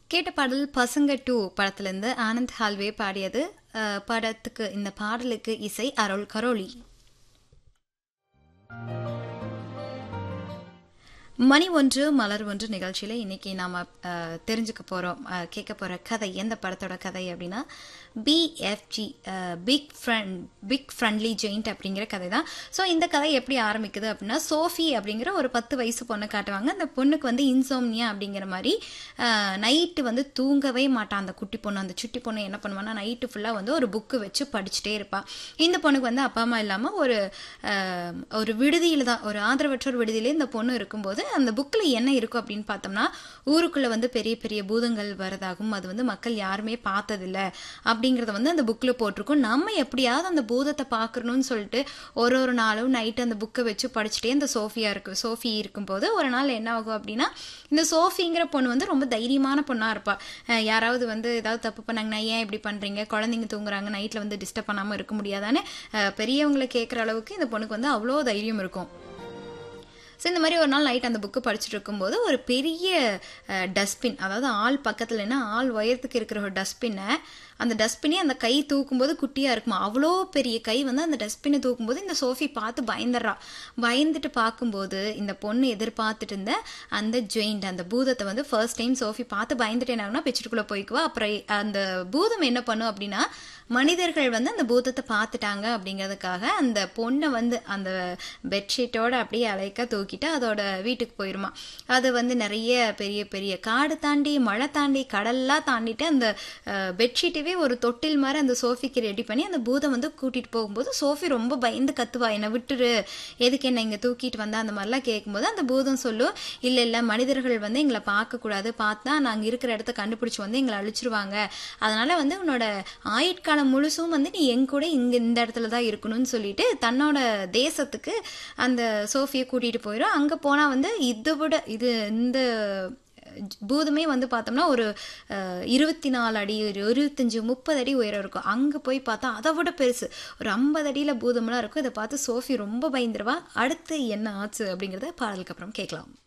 கேட்ட பாடல் பசங்க டூ படத்துலேருந்து ஆனந்த் ஹால்வே பாடியது அஹ், படத்துக்கு இந்த பாடலுக்கு இசை அருள் கரோலி மணி ஒன்று மலர் ஒன்று நிகழ்ச்சியில் இன்னைக்கு நாம் தெரிஞ்சுக்க போகிறோம் கேட்க போகிற கதை எந்த படத்தோட கதை அப்படின்னா B F G big friend big friendly giant அப்படிங்கிற கதை தான் ஸோ இந்த கதை எப்படி ஆரம்பிக்குது அப்படின்னா சோஃபி அப்படிங்கிற ஒரு பத்து வயசு பொண்ணை காட்டுவாங்க அந்த பொண்ணுக்கு வந்து இன்சோம்னியா அப்படிங்கிற மாதிரி நைட்டு வந்து தூங்கவே மாட்டான் அந்த குட்டி பொண்ணு அந்த சுட்டி பொண்ணு என்ன பண்ணுவான்னா நைட்டு ஃபுல்லாக வந்து ஒரு புக்கு வச்சு படிச்சுட்டே இருப்பாள் இந்த பொண்ணுக்கு வந்து அப்பா அம்மா இல்லாமல் ஒரு அஹ், ஒரு விடுதியில் தான் ஒரு ஆதரவற்றோர் விடுதியிலே இந்த பொண்ணு இருக்கும்போது அந்த புக்கில் என்ன இருக்கும் அப்படின்னு பார்த்தோம்னா ஊருக்குள்ளே வந்து பெரிய பெரிய பூதங்கள் வரதாகும் அது வந்து மக்கள் யாருமே பார்த்ததில்ல அப்படிங்கிறத வந்து அந்த புக்கில் போட்டிருக்கும் நம்ம எப்படியாவது அந்த பூதத்தை பார்க்கணும்னு சொல்லிட்டு ஒரு ஒரு நாளும் நைட்டு அந்த புக்கை வச்சு படிச்சுட்டே இந்த சோஃபியா இருக்கு சோஃபி இருக்கும்போது ஒரு நாள் என்ன ஆகும் அப்படின்னா இந்த சோஃபிங்கிற பொண்ணு வந்து ரொம்ப தைரியமான பொண்ணாக இருப்பாள் யாராவது வந்து ஏதாவது தப்பு பண்ணாங்கன்னா ஏன் இப்படி பண்ணுறீங்க குழந்தைங்க தூங்குறாங்க நைட்டில் வந்து டிஸ்டர்ப் பண்ணாமல் இருக்க முடியாதான்னு அஹ், பெரியவங்களை கேட்குற அளவுக்கு இந்த பொண்ணுக்கு வந்து அவ்வளோ தைரியம் இருக்கும் ஸோ இந்த மாதிரி ஒரு நாள் நைட் அந்த புக்கு படிச்சுட்டு இருக்கும்போது ஒரு பெரிய டஸ்ட்பின் அதாவது ஆள் பக்கத்தில் என்ன ஆள் உயரத்துக்கு இருக்கிற ஒரு டஸ்ட்பினை அந்த டஸ்ட்பினே அந்த கை தூக்கும்போது குட்டியாக இருக்குமா அவ்வளோ பெரிய கை வந்து அந்த டஸ்ட்பினை தூக்கும்போது இந்த சோஃபி பார்த்து பயந்துடுறா பயந்துட்டு பார்க்கும்போது இந்த பொண்ணு எதிர்பார்த்துட்டு இருந்த அந்த ஜெயிண்ட் அந்த பூதத்தை வந்து ஃபர்ஸ்ட் டைம் சோஃபி பார்த்து பயந்துட்டு என்ன ஆகும்னா பெட்ஷீட்டுக்குள்ளே போய்க்குவா அப்புறம் அந்த பூதம் என்ன பண்ணும் அப்படின்னா மனிதர்கள் வந்து அந்த பூதத்தை பார்த்துட்டாங்க அப்படிங்கிறதுக்காக அந்த பொண்ணை வந்து அந்த பெட்ஷீட்டோட அப்படியே அலைக்க தூக்கிட்டு அதோட வீட்டுக்கு போயிருமா அது வந்து நிறைய பெரிய பெரிய காடு தாண்டி மழை தாண்டி கடல்லாம் தாண்டிட்டு அந்த பெட்ஷீட்டவே ஒரு தொட்டில் மாதிரி அந்த சோஃபிக்கு ரெடி பண்ணி அந்த பூதம் வந்து கூட்டிட்டு போகும்போது சோஃபி ரொம்ப பயந்து கத்துவா என்னை விட்டுரு எதுக்கு என்ன இங்கே தூக்கிட்டு வந்தா அந்த மாதிரிலாம் கேட்கும்போது அந்த பூதம் சொல்லும் இல்லை இல்லை மனிதர்கள் வந்து எங்களை பார்க்கக்கூடாது பார்த்தா நாங்கள் இருக்கிற இடத்த கண்டுபிடிச்சி வந்து எங்களை அழிச்சிருவாங்க அதனால வந்து உன்னோட ஆயுட்காலம் முழுசும் வந்து நீ என் கூட இங்கே இந்த இடத்துல தான் இருக்கணும்னு சொல்லிட்டு தன்னோட தேசத்துக்கு அந்த சோஃபியை கூட்டிகிட்டு போயிடும் அங்கே போனால் வந்து இதை விட இது இந்த பூதமே வந்து பார்த்தோம்னா ஒரு அஹ், இருபத்தி நாலு அடி ஒரு இருபத்தஞ்சி முப்பது அடி உயரம் இருக்கும் அங்கே போய் பார்த்தா அதை விட பெருசு ஒரு ஐம்பது அடியில் பூதம்லாம் இருக்கும் இதை பார்த்து சோஃபி ரொம்ப பயந்துருவா அடுத்து என்ன ஆச்சு அப்படிங்கிறத பாடலுக்கு அப்புறம் கேட்கலாம்